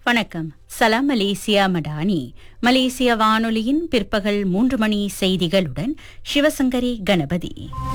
வணக்கம் சலாம் மலேசியா மடானி மலேசிய வானொலியின் பிற்பகல் மூன்று மணி செய்திகளுடன் சிவசங்கரி கணபதி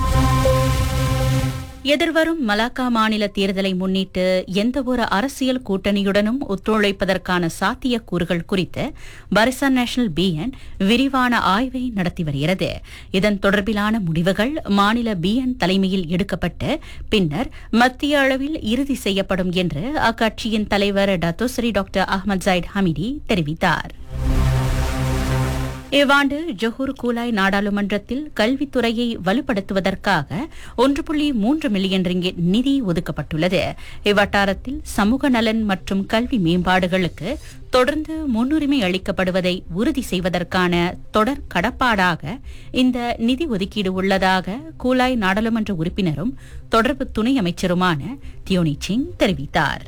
எதிர்வரும் மலாக்கா மாநில தேர்தலை முன்னிட்டு எந்தவொரு அரசியல் கூட்டணியுடனும் ஒத்துழைப்பதற்கான சாத்தியக்கூறுகள் குறித்து பரிசான் நேஷனல் பிஎன் விரிவான ஆய்வை நடத்தி வருகிறது இதன் தொடர்பிலான முடிவுகள் மாநில பிஎன் தலைமையில் எடுக்கப்பட்டு பின்னர் மத்திய அளவில் இறுதி செய்யப்படும் என்று அக்கட்சியின் தலைவர் Dato Sri doctor Ahmad Zaid Hamidi தெரிவித்தார் இவ்வாண்டு ஜொஹூர் கூலாய் நாடாளுமன்றத்தில் கல்வித்துறையை வலுப்படுத்துவதற்காக ஒன்று புள்ளி மூன்று மில்லியன் ரிங்கிட் நிதி ஒதுக்கப்பட்டுள்ளது இவ்வட்டாரத்தில் சமூக நலன் மற்றும் கல்வி மேம்பாடுகளுக்கு தொடர்ந்து முன்னுரிமை அளிக்கப்படுவதை உறுதி செய்வதற்கான தொடர் கடப்பாடாக இந்த நிதி ஒதுக்கீடு உள்ளதாக கூலாய் நாடாளுமன்ற உறுப்பினரும் தொடர்பு துணை அமைச்சருமான தியோனி சிங் தெரிவித்தார்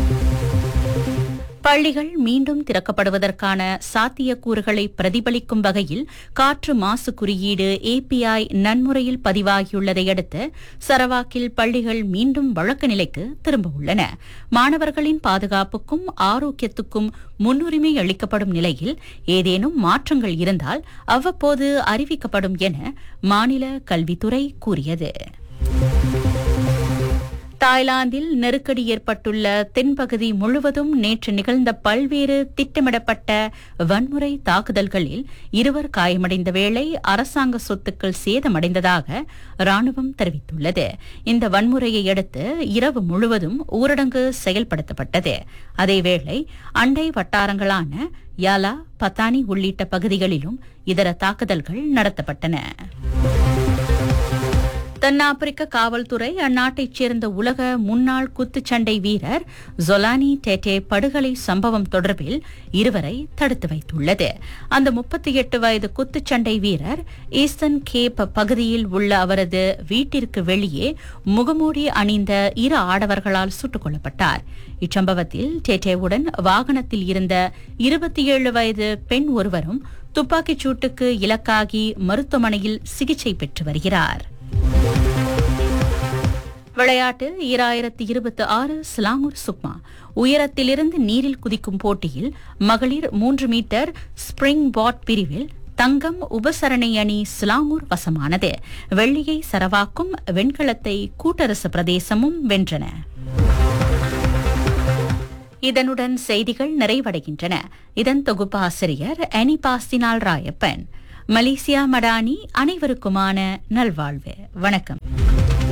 பள்ளிகள் மீண்டும் திறக்கப்படுவதற்கான சாத்தியக்கூறுகளை பிரதிபலிக்கும் வகையில் காற்று மாசு குறியீடு ஏபிஐ நன்முறையில் பதிவாகியுள்ளதை அடுத்து சரவாக்கில் பள்ளிகள் மீண்டும் வழக்க நிலைக்கு திரும்ப உள்ளன மாணவர்களின் பாதுகாப்புக்கும் ஆரோக்கியத்துக்கும் முன்னுரிமை அளிக்கப்படும் நிலையில் ஏதேனும் மாற்றங்கள் இருந்தால் அவ்வப்போது அறிவிக்கப்படும் என மாநில கல்வித்துறை கூறியது தாய்லாந்தில் நெருக்கடி ஏற்பட்டுள்ள தென்பகுதி முழுவதும் நேற்று நிகழ்ந்த பல்வேறு திட்டமிடப்பட்ட வன்முறை தாக்குதல்களில் இருவர் காயமடைந்த வேளை அரசாங்க சொத்துக்கள் சேதமடைந்ததாக ராணுவம் தெரிவித்துள்ளது இந்த வன்முறையை அடுத்து இரவு முழுவதும் ஊரடங்கு செயல்படுத்தப்பட்டது அதேவேளை அண்டை வட்டாரங்களான யாலா பத்தானி உள்ளிட்ட பகுதிகளிலும் இதர தாக்குதல்கள் நடத்தப்பட்டன தென்னாப்பிரிக்க காவல்துறை அந்நாட்டைச் சேர்ந்த உலக முன்னாள் குத்துச்சண்டை வீரர் ஜொலானி டேட்டே படுகொலை சம்பவம் தொடர்பில் இருவரை தடுத்து வைத்துள்ளது அந்த முப்பத்தி எட்டு வயது குத்துச்சண்டை வீரர் ஈஸ்டர்ன் கேப் பகுதியில் உள்ள அவரது வீட்டிற்கு வெளியே முகமூடி அணிந்த இரு ஆடவர்களால் சுட்டுக் கொல்லப்பட்டார் இச்சம்பவத்தில் டேட்டேவுடன் வாகனத்தில் இருந்த இருபத்தி ஏழு வயது பெண் ஒருவரும் துப்பாக்கிச் சூட்டுக்கு இலக்காகி மருத்துவமனையில் சிகிச்சை பெற்று வருகிறார் விளையாட்டு ஈராயிரத்தி இருபத்தி ஆறு ஸ்லாங்கூர் சுக்மா உயரத்திலிருந்து நீரில் குதிக்கும் போட்டியில் மகளிர் மூன்று மீட்டர் ஸ்பிரிங் பாட் பிரிவில் தங்கம் உபசரணை அணி ஸ்லாங்கூர் வசமானது வெள்ளியை சரவாக்கும் வெண்கலத்தை கூட்டரசு பிரதேசமும் வென்றன இதனுடன் செய்திகள் நிறைவடைகின்றன இதன் தொகுப்பாசிரியர் அனிபாஸ்தினால் ராயப்பன் மலேசியா மடானி அனைவருக்குமான நல்வாழ்வு வணக்கம்